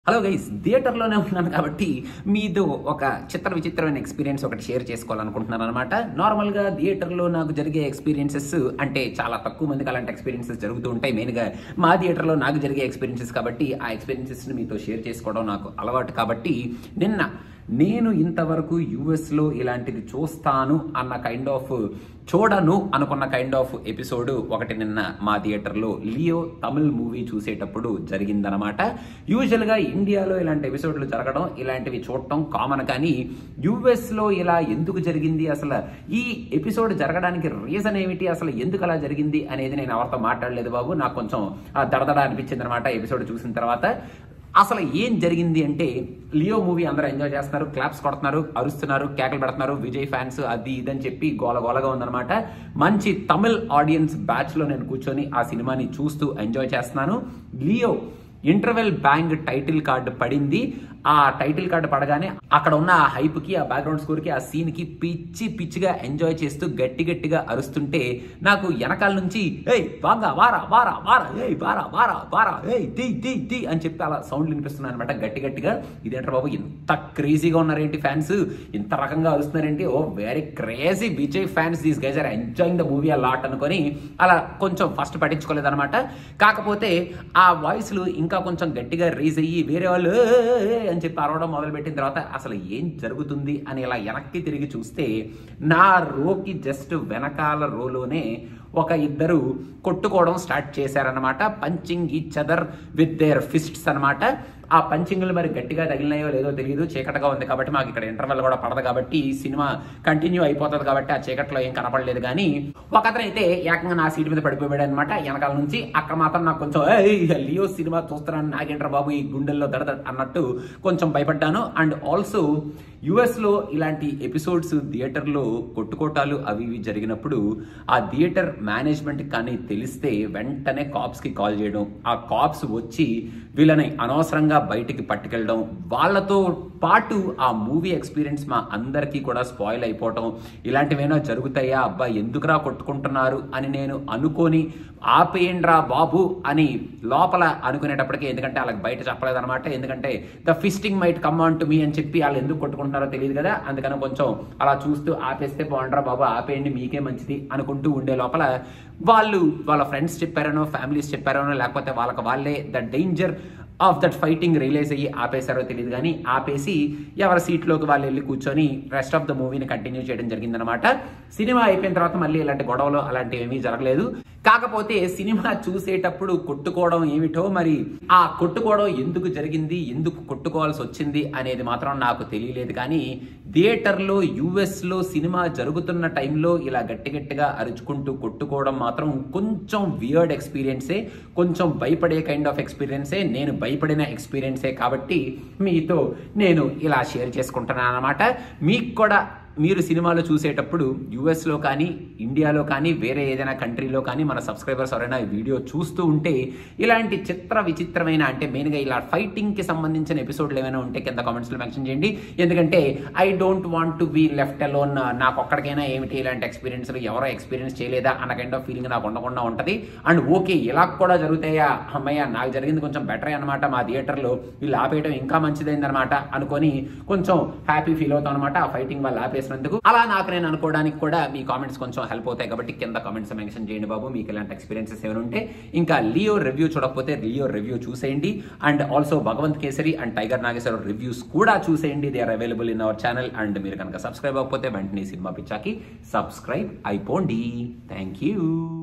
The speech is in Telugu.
హలో గైస్ థియేటర్లోనే ఉన్నాను కాబట్టి మీతో ఒక చిత్ర విచిత్రమైన ఎక్స్పీరియన్స్ ఒకటి షేర్ చేసుకోవాలనుకుంటున్నాను అనమాట నార్మల్గా థియేటర్లో నాకు జరిగే ఎక్స్పీరియన్సెస్ అంటే చాలా తక్కువ మందికి అలాంటి ఎక్స్పీరియన్సెస్ జరుగుతూ ఉంటాయి మెయిన్గా మా థియేటర్లో నాకు జరిగే ఎక్స్పీరియన్సెస్ కాబట్టి ఆ ఎక్స్పీరియన్సెస్ని మీతో షేర్ చేసుకోవడం నాకు అలవాటు కాబట్టి నిన్న నేను ఇంతవరకు యుఎస్లో ఇలాంటిది చూస్తాను అన్న కైండ్ ఆఫ్ చూడను అనుకున్న కైండ్ ఆఫ్ ఎపిసోడ్ ఒకటి నిన్న మా థియేటర్లో లియో తమిళ్ మూవీ చూసేటప్పుడు జరిగిందనమాట యూజువల్గా ఇండియాలో ఇలాంటి ఎపిసోడ్లు జరగడం ఇలాంటివి చూడటం కామన్ కానీ యుఎస్లో ఇలా ఎందుకు జరిగింది అసలు ఈ ఎపిసోడ్ జరగడానికి రీజన్ ఏమిటి అసలు ఎందుకు అలా జరిగింది అనేది నేను ఎవరితో మాట్లాడలేదు బాబు నాకు కొంచెం ఆ, దడదడ అనిపించింది అనమాట ఎపిసోడ్ చూసిన తర్వాత అసలు ఏం జరిగింది అంటే లియో మూవీ అందరూ ఎంజాయ్ చేస్తున్నారు క్లాప్స్ కొడుతున్నారు అరుస్తున్నారు కేకలు పెడుతున్నారు విజయ్ ఫ్యాన్స్ అది ఇదని చెప్పి గోల గోలగా ఉందన్నమాట మంచి తమిళ్ ఆడియన్స్ బ్యాచ్ లో నేను కూర్చొని ఆ సినిమాని చూస్తూ ఎంజాయ్ చేస్తున్నాను Leo interval bang title card పడింది ఆ టైటిల్ కార్డు పడగానే అక్కడ ఉన్న ఆ హైప్ కి ఆ బ్యాక్గ్రౌండ్ స్కోర్ కి ఆ సీన్ కి పిచ్చి పిచ్చిగా ఎంజాయ్ చేస్తూ గట్టి గట్టిగా అరుస్తుంటే నాకు వెనకాల నుంచి ఏయ్ బాగా వారా వారా వారా ఏయ్ వారా వారా వారా ఏయ్ ది ది ది అని చెప్పి అలా సౌండ్ వినిపిస్తున్నాయి అనమాట గట్టి గట్టిగా ఇదేంటారు బాబు ఇంత క్రేజీగా ఉన్నారేంటి ఫ్యాన్స్ ఇంత రకంగా అరుస్తున్నారేంటి oh very crazy Vijay fans these guys are enjoying the movie a lot అనుకొని అలా కొంచెం ఫస్ట్ పట్టించుకోలేదు అనమాట కాకపోతే ఆ వాయిస్లు ఇంకా కొంచెం గట్టిగా రీజ్ అయ్యి వేరే వాళ్ళు "ఏ, ఏ, ఏ" అని చెప్పి అరవడం మొదలుపెట్టిన తర్వాత అసలు ఏం జరుగుతుంది అని ఇలా వెనక్కి తిరిగి చూస్తే నా రోకి జస్ట్ వెనకాల రోలోనే ఒక ఇద్దరు కొట్టుకోవడం స్టార్ట్ చేశారనమాట punching each other with their fists అన్నమాట ఆ పంచింగ్లు మరి గట్టిగా తగిలినాయో లేదో తెలియదు చీకటిగా ఉంది కాబట్టి మాకు ఇక్కడ ఇంటర్వెల్ కూడా పడదు కాబట్టి ఈ సినిమా కంటిన్యూ అయిపోతుంది కాబట్టి ఆ చీకట్లో ఏం కనపడలేదు కానీ ఒక అతను అయితే ఏకంగా నా సీట్ మీద పడిపోయాడు అనమాట వెనకాల నుంచి అక్కడ మాత్రం నాకు కొంచెం "ఏయ్, లియో సినిమా చూస్తున్నాను నాగేంద్ర బాబు ఈ గుండెల్లో దడద అన్నట్టు కొంచెం భయపడ్డాను అండ్ ఆల్సో యుఎస్ లో ఇలాంటి ఎపిసోడ్స్ థియేటర్లో కొట్టుకోటాలు అవి ఇవి జరిగినప్పుడు ఆ థియేటర్ మేనేజ్మెంట్ కానీ తెలిస్తే వెంటనే కాప్స్ కి కాల్ చేయడం ఆ కాప్స్ వచ్చి వీళ్ళని అనవసరంగా బయటికి పట్టుకెళ్ళడం వాళ్ళతో పాటు ఆ మూవీ ఎక్స్పీరియన్స్ మా అందరికీ కూడా స్పాయిల్ అయిపోవటం ఇలాంటివేనా జరుగుతాయా అబ్బా ఎందుకురా కొట్టుకుంటున్నారు అని నేను అనుకొని ఆపేయండ్రా బాబు అని లోపల అనుకునేటప్పటికి ఎందుకంటే వాళ్ళకి బయట చెప్పలేదన్నమాట ఎందుకంటే the fisting might come on to me అని చెప్పి వాళ్ళు ఎందుకు కొట్టుకుంటున్నారో తెలియదు కదా అందుకని కొంచెం అలా చూస్తూ ఆపేస్తే బాగుండ్రా బాబు ఆపేయండి మీకే మంచిది అనుకుంటూ ఉండే లోపల వాళ్ళు వాళ్ళ ఫ్రెండ్స్ చెప్పారనో ఫ్యామిలీస్ చెప్పారనో లేకపోతే వాళ్ళకి వాళ్ళే the danger of that fighting release అయ్యి ఆపేశారో తెలియదు కానీ ఆపేసి ఎవరి సీట్లోకి వాళ్ళు వెళ్ళి కూర్చొని రెస్ట్ ఆఫ్ ద మూవీని కంటిన్యూ చేయడం జరిగిందనమాట సినిమా అయిపోయిన తర్వాత మళ్ళీ ఇలాంటి గొడవలు అలాంటివి ఏమీ జరగలేదు కాకపోతే సినిమా చూసేటప్పుడు కొట్టుకోవడం ఏమిటో మరి ఆ కొట్టుకోవడం ఎందుకు జరిగింది ఎందుకు కొట్టుకోవాల్సి వచ్చింది అనేది మాత్రం నాకు తెలియలేదు కానీ థియేటర్లో యుఎస్లో సినిమా జరుగుతున్న టైంలో ఇలా గట్టి గట్టిగా అరుచుకుంటూ కొట్టుకోవడం మాత్రం కొంచెం వియర్డ్ ఎక్స్పీరియన్సే కొంచెం భయపడే కైండ్ ఆఫ్ ఎక్స్పీరియన్సే నేను భయపడిన ఎక్స్పీరియన్సే కాబట్టి మీతో నేను ఇలా షేర్ చేసుకుంటున్నాను అనమాట మీకు కూడా మీరు సినిమాలు చూసేటప్పుడు యుఎస్లో కానీ ఇండియాలో కానీ వేరే ఏదైనా కంట్రీలో కానీ మన సబ్స్క్రైబర్స్ ఎవరైనా ఈ వీడియో చూస్తూ ఉంటే ఇలాంటి చిత్ర విచిత్రమైన అంటే మెయిన్గా ఇలా ఫైటింగ్కి సంబంధించిన ఎపిసోడ్లు ఏమైనా ఉంటే కింద కామెంట్స్లో మెన్షన్ చేయండి ఎందుకంటే I don't want to be left alone నాకు ఒక్కడికైనా ఏమిటి ఇలాంటి ఎక్స్పీరియన్స్లు ఎవరో ఎక్స్పీరియన్స్ చేయలేదా అన్న కైండ్ ఆఫ్ ఫీలింగ్ నాకు ఉండకుండా ఉంటుంది అండ్ ఓకే ఇలా కూడా జరుగుతాయా అమ్మయ్య నాకు జరిగింది కొంచెం బెటరే అనమాట మా థియేటర్లో వీళ్ళు ఆపేయడం ఇంకా మంచిదైందనమాట అనుకొని కొంచెం హ్యాపీ ఫీల్ అవుతాం అనమాట ఆ ఫైటింగ్ వాళ్ళు ఆపేసినందుకు అలా నాకు నేను అనుకోవడానికి కూడా మీ కామెంట్స్ కొంచెం హెల్ప్ అవుతాయి కాబట్టి కింద కామెంట్స్ మెన్షన్ చేయండి బాబు మీకు ఇలాంటి ఎక్స్పీరియన్సెస్ ఏమైనా ఉంటే ఇంకా లియో రివ్యూ చూడకపోతే లియో రివ్యూ చూసేయండి and also Bhagavanth Kesari and Tiger Nageswara reviews కూడా చూసేయండి they are available in our channel and మీరు కనుక సబ్స్క్రైబ్ అవ్వకపోతే వెంటనే ఈ సినిమా పిచ్చాకి సబ్స్క్రైబ్ అయిపోండి థ్యాంక్ యూ